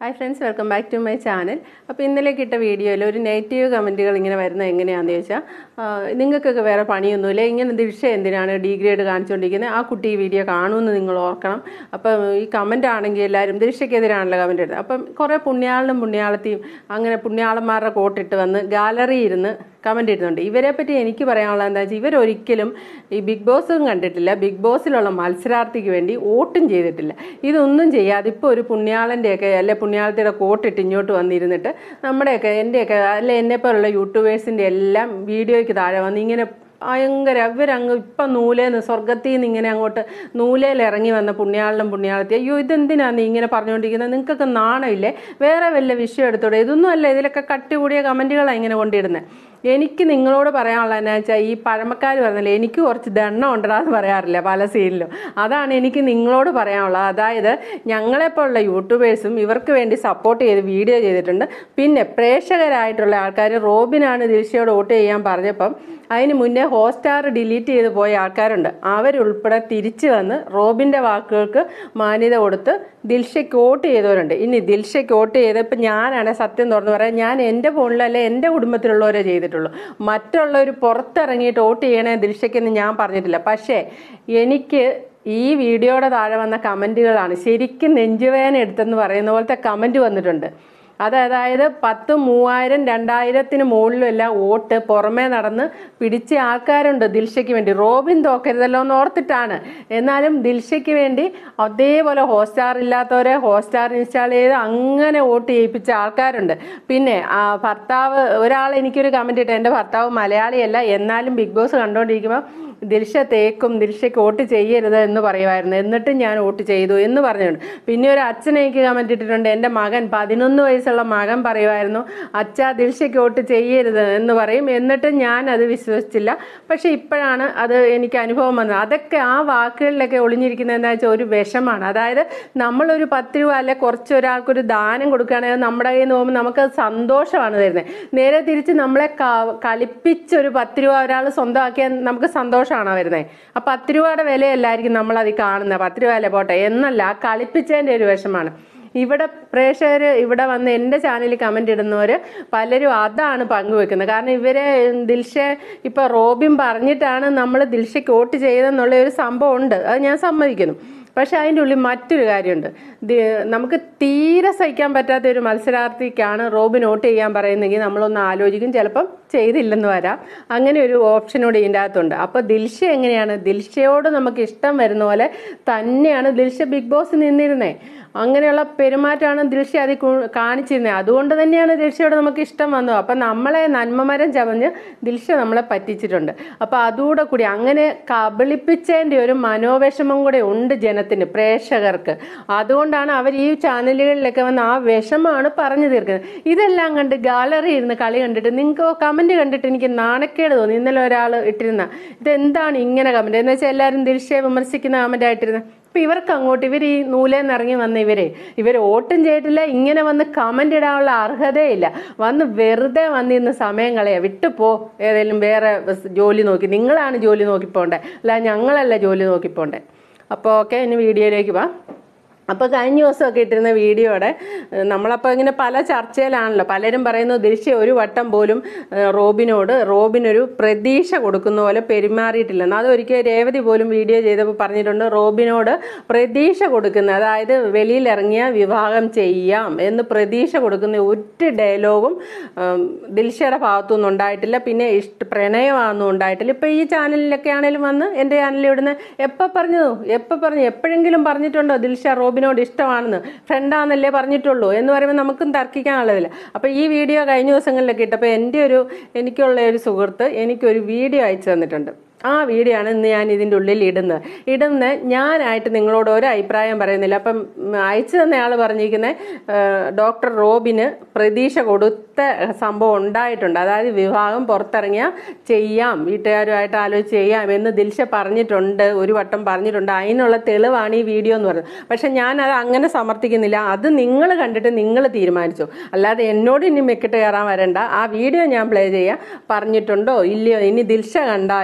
Hi friends welcome back to my channel അപ്പോൾ ഇന്നലെ കിട്ട വീഡിയോയിൽ ഒരു നെഗറ്റീവ് കമൻറ്റുകൾ ഇങ്ങനെ വരുന്നത് എങ്ങനെയാണെന്ന് ചോദിച്ചാൽ ആ, നിങ്ങൾക്കൊക്കെ വേറെ പണിയൊന്നുമില്ല ഇങ്ങനെ ദിശ എന്തിനാണ് ഡിഗ്രേഡ് കാണിച്ചുകൊണ്ടിരിക്കുന്നത് ആ കുട്ടി ഈ വീഡിയോ കാണുമെന്ന് നിങ്ങൾ ഓർക്കണം അപ്പം ഈ കമൻ്റ് ആണെങ്കിൽ എല്ലാവരും ദിശയ്ക്കെതിരാണല്ലോ കമൻറ്റ് എടുത്തത് അപ്പം കുറേ പുണ്യാളിനും പുണ്യാളത്തെയും അങ്ങനെ പുണ്യാളന്മാരുടെ കോട്ടിട്ട് വന്ന് ഗാലറി ഇരുന്ന് കമൻ്റ് ഇടുന്നുണ്ട് ഇവരെ പറ്റി എനിക്ക് പറയാനുള്ളത് എന്താ വെച്ചാൽ ഇവരൊരിക്കലും ഈ ബിഗ് ബോസും കണ്ടിട്ടില്ല ബിഗ് ബോസിലുള്ള മത്സരാർത്ഥിക്ക് വേണ്ടി വോട്ടും ചെയ്തിട്ടില്ല ഇതൊന്നും ചെയ്യാതെ ഇപ്പോൾ ഒരു പുണ്യാളൻ്റെയൊക്കെ അല്ലെ പുണ്യാളത്തിയുടെ കോട്ടിട്ട് ഇങ്ങോട്ട് വന്നിരുന്നിട്ട് നമ്മുടെയൊക്കെ എൻ്റെയൊക്കെ അല്ലെ എന്നെപ്പോലുള്ള യൂട്യൂബേഴ്സിൻ്റെ എല്ലാം വീഡിയോയ്ക്ക് താഴെ വന്ന് ഇങ്ങനെ ഭയങ്കര ഇവരങ്ങ് ഇപ്പം നൂലേന്ന് സ്വർഗത്തിൽ നിന്ന് ഇങ്ങനെ അങ്ങോട്ട് നൂലേൽ ഇറങ്ങി വന്ന പുണ്യാളിനും പുണ്യാളത്തി അയ്യോ ഇതെന്തിനാണ് നീ ഇങ്ങനെ പറഞ്ഞുകൊണ്ടിരിക്കുന്നത് നിങ്ങൾക്കൊക്കെ നാണമില്ലേ വേറെ വല്ല വിഷയം എടുത്തോടെ ഇതൊന്നും അല്ല ഇതിലൊക്കെ കട്ടി കൂടിയ കമൻറ്റുകളാണ് ഇങ്ങനെ കൊണ്ടിടുന്നത് എനിക്ക് നിങ്ങളോട് പറയാനുള്ള എന്നാ വെച്ചാൽ ഈ പഴമക്കാർ പറഞ്ഞില്ലേ എനിക്ക് കുറച്ച് ദണ്ണം ഉണ്ടടാ എന്ന് പറയാറില്ല പല സീനിലും അതാണ് എനിക്ക് നിങ്ങളോട് പറയാനുള്ളത് അതായത് ഞങ്ങളെപ്പോലുള്ള യൂട്യൂബേഴ്സും ഇവർക്ക് വേണ്ടി സപ്പോർട്ട് ചെയ്ത് വീഡിയോ ചെയ്തിട്ടുണ്ട് പിന്നെ പ്രേക്ഷകരായിട്ടുള്ള ആൾക്കാർ റോബിനാണ് ദിൽഷയോട് വോട്ട് ചെയ്യാൻ പറഞ്ഞപ്പം അതിന് മുന്നേ ഹോട്ട്സ്റ്റാർ ഡിലീറ്റ് ചെയ്ത് പോയ ആൾക്കാരുണ്ട് അവരുൾപ്പെടെ തിരിച്ചു വന്ന് റോബിൻ്റെ വാക്കുകൾക്ക് മാന്യത കൊടുത്ത് ദിൽഷയ്ക്ക് വോട്ട് ചെയ്തവരുണ്ട് ഇനി ദിൽഷയ്ക്ക് വോട്ട് ചെയ്ത് ഇപ്പം ഞാനാണ് സത്യം തുറന്ന് പറയാം ഞാൻ എൻ്റെ ഫോണിലല്ലേ എൻ്റെ കുടുംബത്തിലുള്ളവരെ ചെയ്തിട്ടുള്ളൂ മറ്റുള്ളവർ പുറത്തിറങ്ങിയിട്ട് വോട്ട് ചെയ്യണേ ദിൽഷയ്ക്കെന്ന് ഞാൻ പറഞ്ഞിട്ടില്ല പക്ഷേ എനിക്ക് ഈ വീഡിയോയുടെ താഴെ വന്ന കമൻറ്റുകളാണ് ശരിക്കും നെഞ്ചുവേദന എടുത്തെന്ന് പറയുന്ന പോലത്തെ കമൻറ്റ് വന്നിട്ടുണ്ട് അത് അതായത് പത്ത് മൂവായിരം രണ്ടായിരത്തിന് മുകളിലും എല്ലാം വോട്ട് പുറമേ നടന്ന് പിടിച്ച ആൾക്കാരുണ്ട് ദിൽഷയ്ക്ക് വേണ്ടി റോബിൻ തോക്കരുതല്ലോ എന്ന് ഓർത്തിട്ടാണ് എന്നാലും ദിൽഷയ്ക്ക് വേണ്ടി അതേപോലെ ഹോട്ട്സ്റ്റാർ ഇല്ലാത്തവരെ ഹോട്ട്സ്റ്റാർ ഇൻസ്റ്റാൾ ചെയ്ത് അങ്ങനെ വോട്ട് ചെയ്യിപ്പിച്ച ആൾക്കാരുണ്ട് പിന്നെ ആ ഭർത്താവ് ഒരാൾ എനിക്കൊരു കമൻറ്റ് ഇട്ട് എൻ്റെ ഭർത്താവ് മലയാളിയല്ല എന്നാലും ബിഗ് ബോസ് കണ്ടുകൊണ്ടിരിക്കുമ്പോൾ ദിൽഷ തേക്കും ദിൽഷയ്ക്ക് വോട്ട് ചെയ്യരുത് എന്ന് പറയുമായിരുന്നു എന്നിട്ടും ഞാൻ വോട്ട് ചെയ്തു എന്ന് പറഞ്ഞിട്ടുണ്ട് പിന്നെ ഒരു അച്ഛൻ എനിക്ക് കമൻറ്റ് ഇട്ടിട്ടുണ്ട് എൻ്റെ മകൻ പതിനൊന്ന് വയസ്സുള്ള മകൻ പറയുമായിരുന്നു അച്ഛ ദിൽഷയ്ക്ക് വോട്ട് ചെയ്യരുത് എന്ന് പറയും എന്നിട്ടും ഞാൻ അത് വിശ്വസിച്ചില്ല പക്ഷെ ഇപ്പോഴാണ് അത് എനിക്ക് അനുഭവം വന്നത് അതൊക്കെ ആ വാക്കുകളിലൊക്കെ ഒളിഞ്ഞിരിക്കുന്നത് എന്താ വെച്ചാൽ ഒരു വിഷമാണ് അതായത് നമ്മളൊരു പത്ത് രൂപ അല്ലെ കുറച്ച് ഒരാൾക്കൊരു ദാനം കൊടുക്കുകയാണെങ്കിൽ നമ്മുടെ കയ്യിൽ നിന്ന് പോകുമ്പോൾ നമുക്കത് സന്തോഷമാണ് തരുന്നത് നേരെ തിരിച്ച് നമ്മളെ ക- കളിപ്പിച്ച് ഒരു പത്ത് രൂപ ഒരാൾ സ്വന്തമാക്കിയാൽ നമുക്ക് സന്തോഷമാണോ വരുന്നത് ആ പത്ത് രൂപയുടെ വിലയല്ലായിരിക്കും നമ്മൾ അത് കാണുന്നത് പത്ത് രൂപ അല്ലേ പോട്ടെ എന്നല്ല ആ കളിപ്പിച്ചതിൻ്റെ ഒരു വിഷമാണ് ഇവിടെ പ്രേക്ഷകർ ഇവിടെ വന്ന് എൻ്റെ ചാനലിൽ കമൻ്റ് ഇടുന്നവർ പലരും അതാണ് പങ്കുവെക്കുന്നത് കാരണം ഇവരെ ദിൽഷ ഇപ്പോൾ റോബിൻ പറഞ്ഞിട്ടാണ് നമ്മൾ ദിൽഷയ്ക്ക് വോട്ട് ചെയ്തെന്നുള്ള ഒരു സംഭവം ഉണ്ട് അത് ഞാൻ സമ്മതിക്കുന്നു പക്ഷെ അതിൻ്റെ ഉള്ളിൽ മറ്റൊരു കാര്യമുണ്ട് ദി- നമുക്ക് തീരെ സഹിക്കാൻ പറ്റാത്ത ഒരു മത്സരാർത്ഥിക്കാണ് റോബിൻ വോട്ട് ചെയ്യാൻ പറയുന്നെങ്കിൽ നമ്മളൊന്ന് ആലോചിക്കും ചിലപ്പം ചെയ്തില്ലെന്ന് വരാം അങ്ങനെ ഒരു ഓപ്ഷനോട് ഇതിൻ്റെ അകത്തുണ്ട് അപ്പോൾ ദിൽഷ എങ്ങനെയാണ് ദിൽഷയോട് നമുക്ക് ഇഷ്ടം വരുന്ന പോലെ തന്നെയാണ് ദിൽഷ ബിഗ് ബോസ് നിന്നിരുന്നേ അങ്ങനെയുള്ള പെരുമാറ്റമാണ് ദിൽഷ അതിൽ കു- കാണിച്ചിരുന്നത് അതുകൊണ്ട് തന്നെയാണ് ദിൽഷയോട് നമുക്ക് ഇഷ്ടം വന്നത് അപ്പം നമ്മളെ നന്മമരം ചമഞ്ഞ് ദിൽഷ നമ്മളെ പറ്റിച്ചിട്ടുണ്ട് അപ്പോൾ അതുകൂടെ കൂടി അങ്ങനെ കബളിപ്പിച്ചതിൻ്റെ ഒരു മനോവിഷമം കൂടെ ഉണ്ട് ജനത്തിന് പ്രേക്ഷകർക്ക് അതുകൊണ്ടാണ് അവർ ഈ ചാനലുകളിലൊക്കെ വന്ന് ആ വിഷമാണ് പറഞ്ഞു തീർക്കുന്നത് ഇതെല്ലാം കണ്ട് ഗാലറി ഇരുന്ന് കളി കണ്ടിട്ട് നിങ്ങൾക്ക് കമൻറ്റ് കണ്ടിട്ട് എനിക്ക് നാണക്കേട് തോന്നി ഇന്നലെ ഒരാൾ ഇട്ടിരുന്ന ഇതെന്താണ് ഇങ്ങനെ കമൻറ്റ് എന്ന് വെച്ചാൽ എല്ലാവരും ദിൽഷയെ വിമർശിക്കുന്ന കമൻ്റ് ആയിട്ടിരുന്നത് അപ്പം ഇവർക്ക് അങ്ങോട്ട് ഇവർ ഈ നൂലേന്ന് ഇറങ്ങി വന്ന ഇവരെ ഇവർ വോട്ടും ചെയ്തിട്ടില്ല ഇങ്ങനെ വന്ന് കമൻ്റ് ഇടാനുള്ള അർഹതയില്ല വന്ന് വെറുതെ വന്നിരുന്ന് സമയം കളയാ വിട്ടുപോ ഏതെങ്കിലും വേറെ സ് ജോലി നോക്കി നിങ്ങളാണ് ജോലി നോക്കി പോണ്ടേ അല്ല ഞങ്ങളല്ല ജോലി നോക്കി പോണ്ടേ അപ്പോൾ ഓക്കെ ഇനി വീഡിയോയിലേക്ക് വാ അപ്പോൾ കഴിഞ്ഞ ദിവസമൊക്കെ ഇട്ടിരുന്ന വീഡിയോയുടെ ഏഹ്, നമ്മളപ്പോൾ ഇങ്ങനെ പല ചർച്ചയിലാണല്ലോ പലരും പറയുന്നു ദിൽഷ ഒരു വട്ടം പോലും ഏഹ്, റോബിനോട് റോബിനൊരു പ്രതീക്ഷ കൊടുക്കുന്ന പോലെ പെരുമാറിയിട്ടില്ലെന്ന് അതൊരിക്കൽ രേവതി പോലും വീഡിയോ ചെയ്തപ്പോൾ പറഞ്ഞിട്ടുണ്ട് റോബിനോട് പ്രതീക്ഷ കൊടുക്കുന്ന അതായത് വെളിയിലിറങ്ങിയ വിവാഹം ചെയ്യാം എന്ന് പ്രതീക്ഷ കൊടുക്കുന്ന ഒരു ഡയലോഗും ഉം, ദിൽഷയുടെ ഭാഗത്തുനിന്നും ഉണ്ടായിട്ടില്ല പിന്നെ ഇഷ്ട പ്രണയമാണെന്നും ഉണ്ടായിട്ടില്ല ഇപ്പോൾ ഈ ചാനലിലൊക്കെ ആണെങ്കിലും വന്ന് എൻ്റെ ചാനലിൽ ഇവിടുന്ന് എപ്പോൾ പറഞ്ഞു എപ്പോൾ പറഞ്ഞു എപ്പോഴെങ്കിലും പറഞ്ഞിട്ടുണ്ടോ ദിൽഷ റോബിനോട് ഇഷ്ടമാണെന്ന് ഫ്രണ്ടാന്നല്ലേ പറഞ്ഞിട്ടുള്ളൂ എന്ന് പറയുമ്പോൾ നമുക്കും തർക്കിക്കാനുള്ളതില്ല അപ്പോൾ ഈ വീഡിയോ കഴിഞ്ഞ ദിവസങ്ങളിലൊക്കെ ഇട്ടപ്പോൾ എൻ്റെ ഒരു എനിക്കുള്ള ഒരു സുഹൃത്ത് എനിക്കൊരു വീഡിയോ അയച്ചു തന്നിട്ടുണ്ട് ആ വീഡിയോ ആണ് ഇന്ന് ഞാൻ ഇതിൻ്റെ ഉള്ളിൽ ഇടുന്നത് ഇടുന്ന ഞാനായിട്ട് നിങ്ങളോട് ഒരു അഭിപ്രായം പറയുന്നില്ല അപ്പം ഉം, അയച്ചു തന്നയാൾ പറഞ്ഞിരിക്കുന്നത് ഡോക്ടർ റോബിന് പ്രതീക്ഷ കൊടുത്ത സംഭവം ഉണ്ടായിട്ടുണ്ട് അതായത് വിവാഹം പുറത്തിറങ്ങിയാൽ ചെയ്യാം വീട്ടുകാരുമായിട്ട് ആലോചിച്ച് ചെയ്യാം എന്ന് ദിൽഷ പറഞ്ഞിട്ടുണ്ട് ഒരു വട്ടം പറഞ്ഞിട്ടുണ്ട് അതിനുള്ള തെളിവാണ് ഈ വീഡിയോ എന്ന് പറയുന്നത് പക്ഷെ ഞാൻ അത് അങ്ങനെ സമർത്ഥിക്കുന്നില്ല അത് നിങ്ങൾ കണ്ടിട്ട് നിങ്ങൾ തീരുമാനിച്ചു അല്ലാതെ എന്നോട് ഇനി മെക്കിട്ട് കയറാൻ വരണ്ട ആ വീഡിയോ ഞാൻ പ്ലേ ചെയ്യാം പറഞ്ഞിട്ടുണ്ടോ ഇല്ലയോ ഇനി ദിൽഷ കണ്ടാലും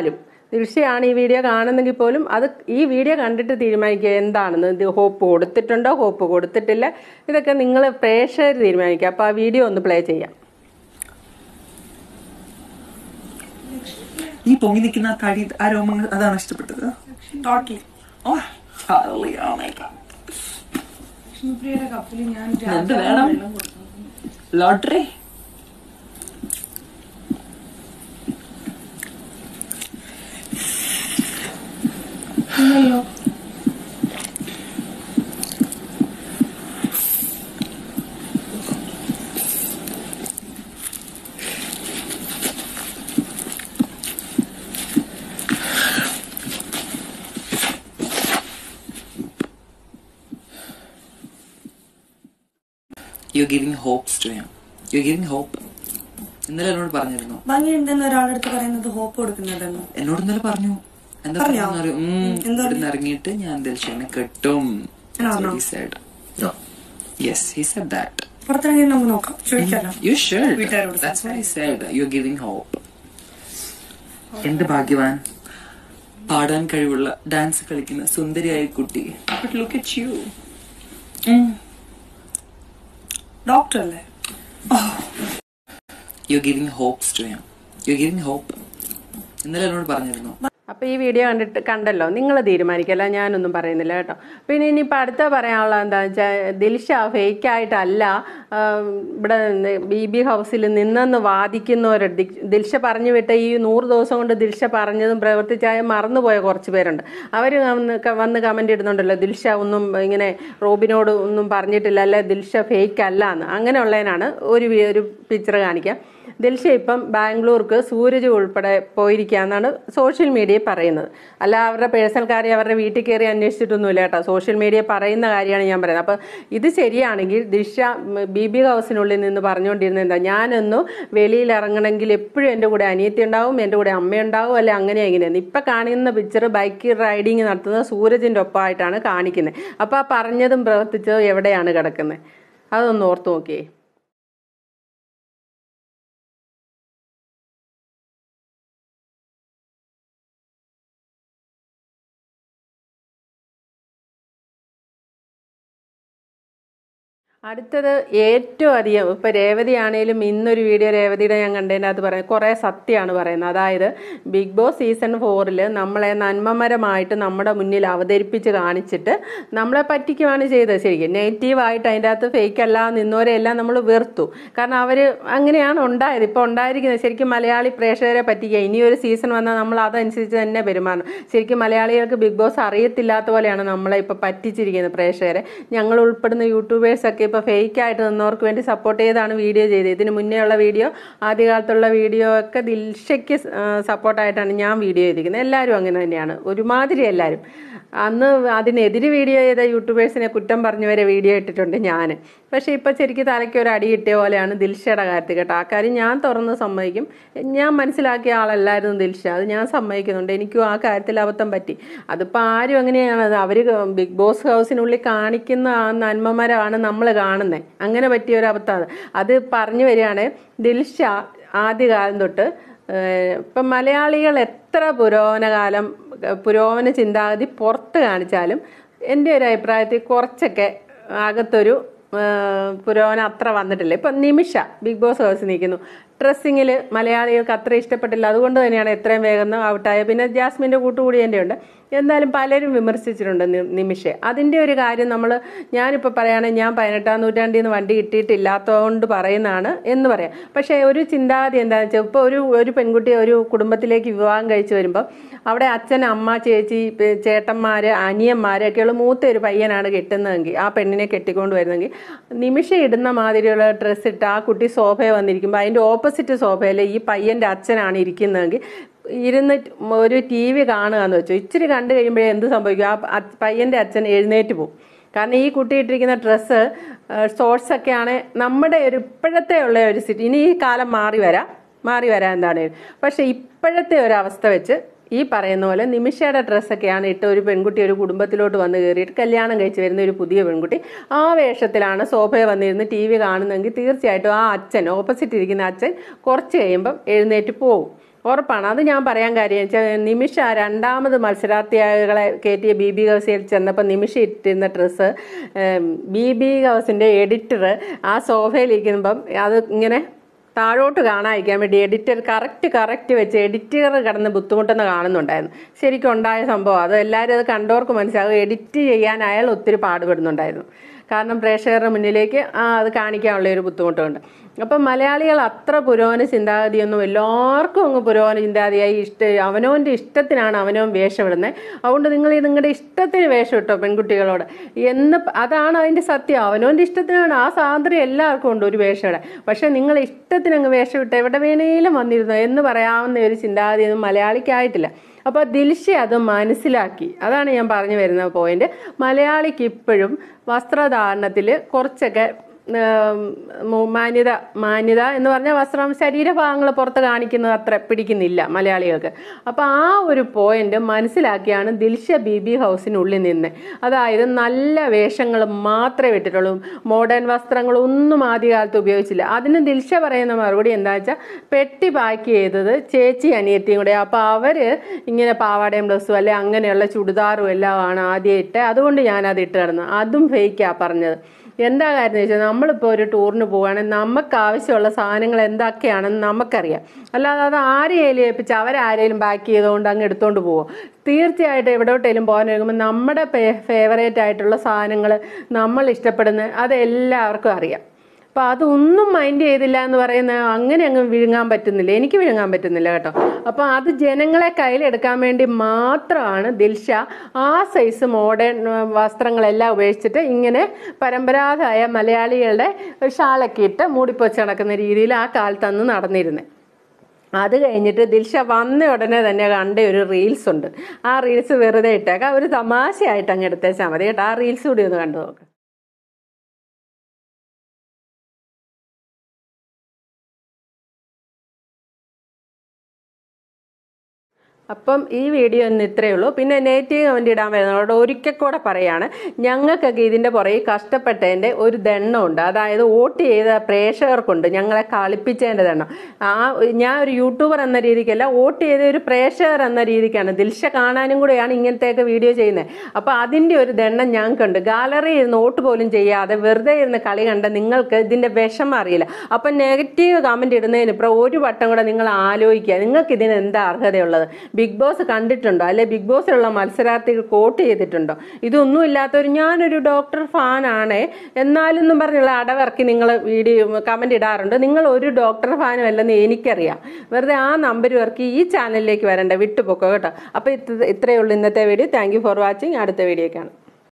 ദിൽഷയാണ് ഈ വീഡിയോ കാണുന്നെങ്കിൽ പോലും അത് ഈ വീഡിയോ കണ്ടിട്ട് തീരുമാനിക്കുക എന്താണെന്ന് ഇത് ഹോപ്പ് കൊടുത്തിട്ടുണ്ടോ ഹോപ്പ് കൊടുത്തിട്ടില്ല ഇതൊക്കെ നിങ്ങൾ പ്രേക്ഷകർ തീരുമാനിക്കുക അപ്പോൾ ആ വീഡിയോ ഒന്ന് പ്ലേ ചെയ്യാം ഈ പൊങ്ങി നിൽക്കുന്ന ആ തടി ആ രോമങ്ങൾ അതാണ് ഇഷ്ടപ്പെട്ടത് totally oh Harley oh my god ലക്ഷ്മിപ്രിയയുടെ കപ്പിൽ ഞാൻ എന്ത് വേണം ലോട്ടറി ഇല്ലല്ലോ you giving hopes to him you giving hope ഇന്നലെ എന്നോട് പറഞ്ഞിരുന്നു ഭംഗിയുണ്ടെന്ന് ഒരാളടുത്ത് പറയുന്നത് ഹോപ്പ് കൊടുക്കുന്നതെന്ന് എന്നോട് ഇന്നലെ പറഞ്ഞു എന്താ പറഞ്ഞോ? പറഞ്ഞറിയോ എന്താ ഇവിടുന്ന് ഇറങ്ങിയിട്ട് ഞാൻ ദിൽഷനെ കെട്ടും ആണോ? യെസ് ഹി സെഡ് ദാറ്റ് പുറത്തിറങ്ങി നമുക്ക് നോക്കാം ചോദിക്കാലോ യു ഷുഡ് വീട്ടുകാരോട് that's why said you giving hope എന്ത് ഭാഗ്യവാൻ പാടാൻ കഴിവുള്ള ഡാൻസ് കളിക്കുന്ന സുന്ദരിയായ കുട്ടി but look at you doctor അല്ലേ you giving hopes to him you giving hope ഇന്നലെ എന്നോട് പറഞ്ഞിരുന്നു അപ്പോൾ ഈ വീഡിയോ കണ്ടിട്ട് കണ്ടല്ലോ നിങ്ങൾ തീരുമാനിക്കല്ല ഞാനൊന്നും പറയുന്നില്ല കേട്ടോ പിന്നെ ഇനിയിപ്പോൾ അടുത്ത പറയാനുള്ളത് എന്താണെന്ന് വെച്ചാൽ ദിൽഷ ഫേക്കായിട്ടല്ല ഇവിടെ ബി ബി ഹൗസിൽ നിന്നെന്ന് വാദിക്കുന്നവർ ദിൽഷ പറഞ്ഞു വിട്ട ഈ നൂറ് ദിവസം കൊണ്ട് ദിൽഷ പറഞ്ഞതും പ്രവർത്തിച്ചായ മറന്നുപോയ കുറച്ച് പേരുണ്ട് അവർ വന്ന് ക- വന്ന് കമൻ്റ് ഇടുന്നുണ്ടല്ലോ ദിൽഷ ഒന്നും ഇങ്ങനെ റോബിനോട് ഒന്നും പറഞ്ഞിട്ടില്ല അല്ലെ ദിൽഷ ഫേക്ക് അല്ല എന്ന് അങ്ങനെയുള്ളതിനാണ് ഒരു വി- ഒരു പിക്ചർ കാണിക്കാം ദിൽഷ ഇപ്പം ബാംഗ്ലൂർക്ക് സൂരജ് ഉൾപ്പെടെ പോയിരിക്കുകയെന്നാണ് സോഷ്യൽ മീഡിയയിൽ പറയുന്നത് അല്ല അവരുടെ പേഴ്സണൽ കാര്യം അവരുടെ വീട്ടിൽ കയറി അന്വേഷിച്ചിട്ടൊന്നുമില്ല കേട്ടോ സോഷ്യൽ മീഡിയ പറയുന്ന കാര്യമാണ് ഞാൻ പറയുന്നത് അപ്പോൾ ഇത് ശരിയാണെങ്കിൽ ദിൽഷ ബി ബി ഹൗസിനുള്ളിൽ നിന്ന് പറഞ്ഞുകൊണ്ടിരുന്നത് എന്താ ഞാനൊന്ന് വെളിയിൽ ഇറങ്ങണമെങ്കിൽ എപ്പോഴും എൻ്റെ കൂടെ അനിയത്തി ഉണ്ടാവും എൻ്റെ കൂടെ അമ്മയുണ്ടാവും അല്ലെ അങ്ങനെ എങ്ങനെയാണ് ഇപ്പം കാണുന്ന പിക്ചർ ബൈക്ക് റൈഡിങ് നടത്തുന്നത് സൂരജിൻ്റെ ഒപ്പമായിട്ടാണ് കാണിക്കുന്നത് അപ്പോൾ ആ പറഞ്ഞതും പ്രവർത്തിച്ചതും എവിടെയാണ് കിടക്കുന്നത് അതൊന്ന് ഓർത്ത് നോക്കിയേ അടുത്തത് ഏറ്റവും അധികം ഇപ്പോൾ രേവതി ആണെങ്കിലും ഇന്നൊരു വീഡിയോ രേവതിയുടെ ഞാൻ കണ്ടതിൻ്റെ അത് പറയുന്നത് കുറേ സത്യമാണ് പറയുന്നത് അതായത് ബിഗ് ബോസ് സീസൺ ഫോറിൽ നമ്മളെ നന്മമരമായിട്ട് നമ്മുടെ മുന്നിൽ അവതരിപ്പിച്ച് കാണിച്ചിട്ട് നമ്മളെ പറ്റിക്കുവാണ് ചെയ്തത് ശരിക്കും നെഗറ്റീവായിട്ട് അതിൻ്റെ അകത്ത് ഫേക്ക് അല്ല നിന്നവരെല്ലാം നമ്മൾ വെറുത്തു കാരണം അവർ അങ്ങനെയാണ് ഉണ്ടായത് ഇപ്പോൾ ഉണ്ടായിരിക്കുന്നത് ശരിക്കും മലയാളി പ്രേക്ഷകരെ പറ്റിക്കുക ഇനിയൊരു സീസൺ വന്നാൽ നമ്മൾ അതനുസരിച്ച് തന്നെ പെരുമാറണം ശരിക്കും മലയാളികൾക്ക് ബിഗ് ബോസ് അറിയത്തില്ലാത്ത പോലെയാണ് നമ്മളെ ഇപ്പോൾ പറ്റിച്ചിരിക്കുന്നത് പ്രേക്ഷകരെ ഞങ്ങൾ ഉൾപ്പെടുന്ന യൂട്യൂബേഴ്സൊക്കെ ഇപ്പോൾ ഫേക്ക് ആയിട്ട് നിന്നവർക്ക് വേണ്ടി സപ്പോർട്ട് ചെയ്താണ് വീഡിയോ ചെയ്തത് ഇതിന് മുന്നേ ഉള്ള വീഡിയോ ആദ്യകാലത്തുള്ള വീഡിയോ ഒക്കെ ദിൽഷയ്ക്ക് സപ്പോർട്ടായിട്ടാണ് ഞാൻ വീഡിയോ ചെയ്തിരിക്കുന്നത് എല്ലാവരും അങ്ങനെ തന്നെയാണ് ഒരുമാതിരി എല്ലാവരും അന്ന് അതിനെതിരെ വീഡിയോ ചെയ്ത യൂട്യൂബേഴ്സിനെ കുറ്റം പറഞ്ഞവരെ വീഡിയോ ഇട്ടിട്ടുണ്ട് ഞാൻ പക്ഷേ ഇപ്പോൾ ശരിക്കും തലയ്ക്ക് ഒരു അടി കിട്ടിയ പോലെയാണ് ദിൽഷയുടെ കാര്യത്തിൽ കേട്ടോ ആ കാര്യം ഞാൻ തുറന്ന് സമ്മതിക്കും ഞാൻ മനസ്സിലാക്കിയ ആളല്ലായിരുന്നു ദിൽഷ അത് ഞാൻ സമ്മതിക്കുന്നുണ്ട് എനിക്കും ആ കാര്യത്തിൽ അബദ്ധം പറ്റി അതിപ്പോൾ ആരും അങ്ങനെയാണ് അത് അവർ ബിഗ് ബോസ് ഹൗസിനുള്ളിൽ കാണിക്കുന്ന ആ നന്മമരമാണ് നമ്മൾ കാണുന്നത് അങ്ങനെ പറ്റിയ ഒരു അബദ്ധമാണ് അത് പറഞ്ഞു വരികയാണ് ദിൽഷ ആദ്യകാലം തൊട്ട് ഏഹ് ഇപ്പം മലയാളികൾ എത്ര പുരോഗമനകാലം പുരോഗമന ചിന്താഗതി പുറത്ത് കാണിച്ചാലും എൻ്റെ ഒരു അഭിപ്രായത്തിൽ കുറച്ചൊക്കെ അകത്തൊരു ഏഹ് പുരോഗമനം അത്ര വന്നിട്ടില്ല ഇപ്പം നിമിഷ ബിഗ് ബോസ് ഹൗസ് നിൽക്കുന്നു ഡ്രസ്സിങ്ങിൽ മലയാളികൾക്ക് അത്ര ഇഷ്ടപ്പെട്ടില്ല അതുകൊണ്ട് തന്നെയാണ് എത്രയും വേഗം ഔട്ടായ പിന്നെ ജാസ്മിൻ്റെ കൂട്ടുകൂടി എൻ്റെ ഉണ്ട് എന്നാലും പലരും വിമർശിച്ചിട്ടുണ്ട് നി- നിമിഷെ അതിൻ്റെ ഒരു കാര്യം നമ്മൾ ഞാനിപ്പോൾ പറയുകയാണെങ്കിൽ ഞാൻ പതിനെട്ടാം നൂറ്റാണ്ടിൽ നിന്ന് വണ്ടി കിട്ടിയിട്ടില്ലാത്തതുകൊണ്ട് പറയുന്നതാണ് എന്ന് പറയാം പക്ഷേ ഒരു ചിന്താഗതി എന്താണെന്ന് വെച്ചാൽ ഇപ്പോൾ ഒരു ഒരു പെൺകുട്ടി ഒരു കുടുംബത്തിലേക്ക് വിവാഹം കഴിച്ച് വരുമ്പോൾ അവിടെ അച്ഛൻ അമ്മ ചേച്ചി പേ- ചേട്ടന്മാർ അനിയന്മാരൊക്കെയുള്ള മൂത്ത ഒരു പയ്യനാണ് കെട്ടുന്നതെങ്കിൽ ആ പെണ്ണിനെ കെട്ടിക്കൊണ്ട് വരുന്നെങ്കിൽ നിമിഷ ഇടുന്ന മാതിരിയുള്ള ഡ്രസ്സ് ഇട്ട് ആ കുട്ടി സോഫയെ വന്നിരിക്കുമ്പോൾ അതിൻ്റെ ഓപ്പോസിറ്റ് സോഫയിൽ ഈ പയ്യൻ്റെ അച്ഛനാണ് ഇരിക്കുന്നതെങ്കിൽ ഇരുന്ന് ഒരു ടി വി കാണുക എന്ന് വെച്ചു ഇച്ചിരി കണ്ടു കഴിയുമ്പോഴേ എന്ത് സംഭവിക്കും ആ അ- പയ്യൻ്റെ അച്ഛൻ എഴുന്നേറ്റ് പോകും കാരണം ഈ കുട്ടി ഇട്ടിരിക്കുന്ന ഡ്രസ്സ് ഷോർട്സ് ഒക്കെയാണ് നമ്മുടെ ഒരു ഇപ്പോഴത്തെ ഉള്ള ഒരു സിറ്റി ഇനി ഈ കാലം മാറി വരാം മാറി വരാൻ എന്താണ് പക്ഷെ ഇപ്പോഴത്തെ ഒരു അവസ്ഥ വെച്ച് ഈ പറയുന്ന പോലെ നിമിഷയുടെ ഡ്രസ്സൊക്കെയാണ് ഇട്ട് ഒരു പെൺകുട്ടി ഒരു കുടുംബത്തിലോട്ട് വന്ന് കയറിയിട്ട് കല്യാണം കഴിച്ച് വരുന്ന ഒരു പുതിയ പെൺകുട്ടി ആ വേഷത്തിലാണ് സോഫയിൽ വന്നിരുന്ന് ടി വി കാണുന്നതെങ്കിൽ തീർച്ചയായിട്ടും ആ അച്ഛൻ ഓപ്പോസിറ്റ് ഇരിക്കുന്ന അച്ഛൻ കുറച്ച് കഴിയുമ്പം എഴുന്നേറ്റ് പോകും ഉറപ്പാണ് അത് ഞാൻ പറയാൻ കാര്യം വെച്ചാൽ നിമിഷ രണ്ടാമത് മത്സരാർത്ഥികളെ കയറ്റിയ ബി ബി ഹൗസിൽ ചെന്നപ്പോൾ നിമിഷ ഇട്ടിരുന്ന ഡ്രസ്സ് ബി ബി ഹൗസിൻ്റെ എഡിറ്റർ ആ സോഫയിൽ ഇരിക്കുമ്പം അത് ഇങ്ങനെ താഴോട്ട് കാണാതിരിക്കാൻ വേണ്ടി എഡിറ്റർ കറക്റ്റ് കറക്റ്റ് വെച്ച് എഡിറ്റർ കിടന്ന് ബുദ്ധിമുട്ടെന്ന് കാണുന്നുണ്ടായിരുന്നു ശരിക്കും ഉണ്ടായ സംഭവം അത് എല്ലാവരും അത് കണ്ടവർക്ക് മനസ്സിലാകും എഡിറ്റ് ചെയ്യാൻ അയാൾ ഒത്തിരി പാടുപെടുന്നുണ്ടായിരുന്നു കാരണം പ്രേക്ഷകരുടെ മുന്നിലേക്ക് ആ അത് കാണിക്കാനുള്ള ഒരു ബുദ്ധിമുട്ടുണ്ട് അപ്പം മലയാളികൾ അത്ര പുരോഗമന ചിന്താഗതിയൊന്നും എല്ലാവർക്കും അങ്ങ് പുരോഗമന ചിന്താഗതിയായി ഇഷ്ട അവനവൻ്റെ ഇഷ്ടത്തിനാണ് അവനവൻ വേഷമിടുന്നത് അതുകൊണ്ട് നിങ്ങൾ ഈ നിങ്ങളുടെ ഇഷ്ടത്തിന് വേഷം ഇട്ടോ പെൺകുട്ടികളോട് എന്ന് പ- അതാണ് അതിൻ്റെ സത്യം അവനവൻ്റെ ഇഷ്ടത്തിനാണ് ആ സ്വാതന്ത്ര്യം എല്ലാവർക്കും ഉണ്ട് ഒരു വേഷം ഇടാൻ പക്ഷേ നിങ്ങൾ ഇഷ്ടത്തിന് അങ്ങ് വേഷം ഇട്ട് എവിടെ വേണേലും വന്നിരുന്നു എന്ന് പറയാവുന്ന ഒരു ചിന്താഗതിയൊന്നും മലയാളിക്കായിട്ടില്ല അപ്പോൾ ദിൽഷ അത് മനസ്സിലാക്കി അതാണ് ഞാൻ പറഞ്ഞു വരുന്ന പോയിന്റ് മലയാളിക്ക് ഇപ്പോഴും വസ്ത്രധാരണത്തിൽ കുറച്ചൊക്കെ ഉം, മു- മാന്യത മാന്യത എന്ന് പറഞ്ഞാൽ വസ്ത്രം ശരീരഭാഗങ്ങൾ പുറത്ത് കാണിക്കുന്നത് അത്ര പിടിക്കുന്നില്ല മലയാളികൾക്ക് അപ്പോൾ ആ ഒരു പോയിന്റ് മനസ്സിലാക്കിയാണ് ദിൽഷ ബി ബി ഹൗസിനുള്ളിൽ നിന്ന് അതായത് നല്ല വേഷങ്ങൾ മാത്രമേ ഇട്ടിട്ടുള്ളൂ മോഡേൺ വസ്ത്രങ്ങൾ ഒന്നും ആദ്യകാലത്ത് ഉപയോഗിച്ചില്ല അതിന് ദിൽഷ പറയുന്ന മറുപടി എന്താ വെച്ചാൽ പെട്ടി പാക്ക് ചെയ്തത് ചേച്ചി അനിയത്തിയും കൂടെ അപ്പോൾ അവർ ഇങ്ങനെ പാവാടയും ബ്ലൗസും അല്ലെ അങ്ങനെയുള്ള ചുടിദാറും എല്ലാം ആണ് ആദ്യം ഇട്ട് അതുകൊണ്ട് ഞാനത് ഇട്ട് കിടന്നു അതും ഫേക്കാ പറഞ്ഞത് എന്താ കാര്യം എന്ന് വെച്ചാൽ നമ്മളിപ്പോൾ ഒരു ടൂറിന് പോവുകയാണെങ്കിൽ നമുക്ക് ആവശ്യമുള്ള സാധനങ്ങൾ എന്തൊക്കെയാണെന്ന് നമുക്കറിയാം അല്ലാതെ അത് ആരെയും ഏൽപ്പിച്ച് അവരാരെയും പാക്ക് ചെയ്തുകൊണ്ട് അങ്ങ് എടുത്തുകൊണ്ട് പോകും തീർച്ചയായിട്ടും എവിടോട്ടേലും പോകാൻ വരുമ്പോൾ നമ്മുടെ ഫേവറേറ്റ് ആയിട്ടുള്ള സാധനങ്ങൾ നമ്മൾ ഇഷ്ടപ്പെടുന്ന അത് എല്ലാവർക്കും അറിയാം അപ്പോൾ അതൊന്നും മൈൻഡ് ചെയ്തില്ല എന്ന് പറയുന്ന അങ്ങനെ അങ്ങ് വിഴുങ്ങാൻ പറ്റുന്നില്ല എനിക്ക് വിഴുങ്ങാൻ പറ്റുന്നില്ല കേട്ടോ അപ്പോൾ അത് ജനങ്ങളെ കയ്യിലെടുക്കാൻ വേണ്ടി മാത്രമാണ് ദിൽഷ ആ സൈസ് മോഡേൺ വസ്ത്രങ്ങളെല്ലാം ഉപേക്ഷിച്ചിട്ട് ഇങ്ങനെ പരമ്പരാഗതമായ മലയാളികളുടെ ഒരു ഷാളൊക്കെ ഇട്ട് മൂടിപ്പൊച്ച് നടക്കുന്ന രീതിയിൽ ആ കാലത്ത് അന്ന് നടന്നിരുന്നത് അത് കഴിഞ്ഞിട്ട് ദിൽഷ വന്ന ഉടനെ തന്നെ കണ്ട ഒരു റീൽസ് ഉണ്ട് ആ റീൽസ് വെറുതെ ഇട്ടേക്കാം ഒരു തമാശയായിട്ട് അങ്ങ് എടുത്തേച്ചാൽ മതി കേട്ടോ ആ റീൽസ് കൂടി ഒന്ന് കണ്ടു നോക്ക് അപ്പം ഈ വീഡിയോ ഇന്ന് ഇത്രയേ ഉള്ളൂ പിന്നെ നെഗറ്റീവ് കമൻറ്റ് ഇടാൻ വരുന്നവരോട് ഒരിക്കൽ കൂടെ പറയാണ് ഞങ്ങൾക്കൊക്കെ ഇതിൻ്റെ പുറകെ കഷ്ടപ്പെട്ടതിൻ്റെ ഒരു ദണ്ണമുണ്ട് അതായത് വോട്ട് ചെയ്ത പ്രേക്ഷകർക്കുണ്ട് ഞങ്ങളെ കളിപ്പിച്ചതിൻ്റെ ദണ്ണം ആ ഞാൻ ഒരു യൂട്യൂബർ എന്ന രീതിക്കല്ല വോട്ട് ചെയ്ത ഒരു പ്രേക്ഷകർ എന്ന രീതിക്കാണ് ദിൽഷ കാണാനും കൂടെയാണ് ഇങ്ങനത്തെയൊക്കെ വീഡിയോ ചെയ്യുന്നത് അപ്പോൾ അതിൻ്റെ ഒരു ദണ്ണം ഞങ്ങൾക്കുണ്ട് ഗാലറി ഇരുന്ന് വോട്ട് പോലും ചെയ്യാതെ വെറുതെ ഇരുന്ന് കളി കണ്ട നിങ്ങൾക്ക് ഇതിൻ്റെ വിഷമം അറിയില്ല അപ്പം നെഗറ്റീവ് കമൻറ്റ് ഇടുന്നതിന് ഇപ്പം ഒരു വട്ടം കൂടെ നിങ്ങൾ ആലോചിക്കുക നിങ്ങൾക്ക് ഇതിന് എന്താ അർഹതയുള്ളത് ബിഗ് ബോസ് കണ്ടിട്ടുണ്ടോ അല്ലെ ബിഗ് ബോസിലുള്ള മത്സരാർത്ഥികൾ കോട്ട് ചെയ്തിട്ടുണ്ടോ ഇതൊന്നും ഇല്ലാത്തൊരു ഞാനൊരു ഡോക്ടർ ഫാനാണേ എന്നാലെന്നും പറഞ്ഞുള്ള അടവിറക്കി നിങ്ങൾ വീഡിയോ കമൻറ്റ് ഇടാറുണ്ട് നിങ്ങൾ ഒരു ഡോക്ടർ ഫാനും അല്ലെന്ന് എനിക്കറിയാം വെറുതെ ആ നമ്പർ ഇറക്കി ഈ ചാനലിലേക്ക് വരണ്ട വിട്ടുപോക്കോ കേട്ടോ അപ്പോൾ ഇത്ര ഇത്രയേ ഉള്ളൂ ഇന്നത്തെ video thank you for watching അടുത്ത വീഡിയോ കാണാം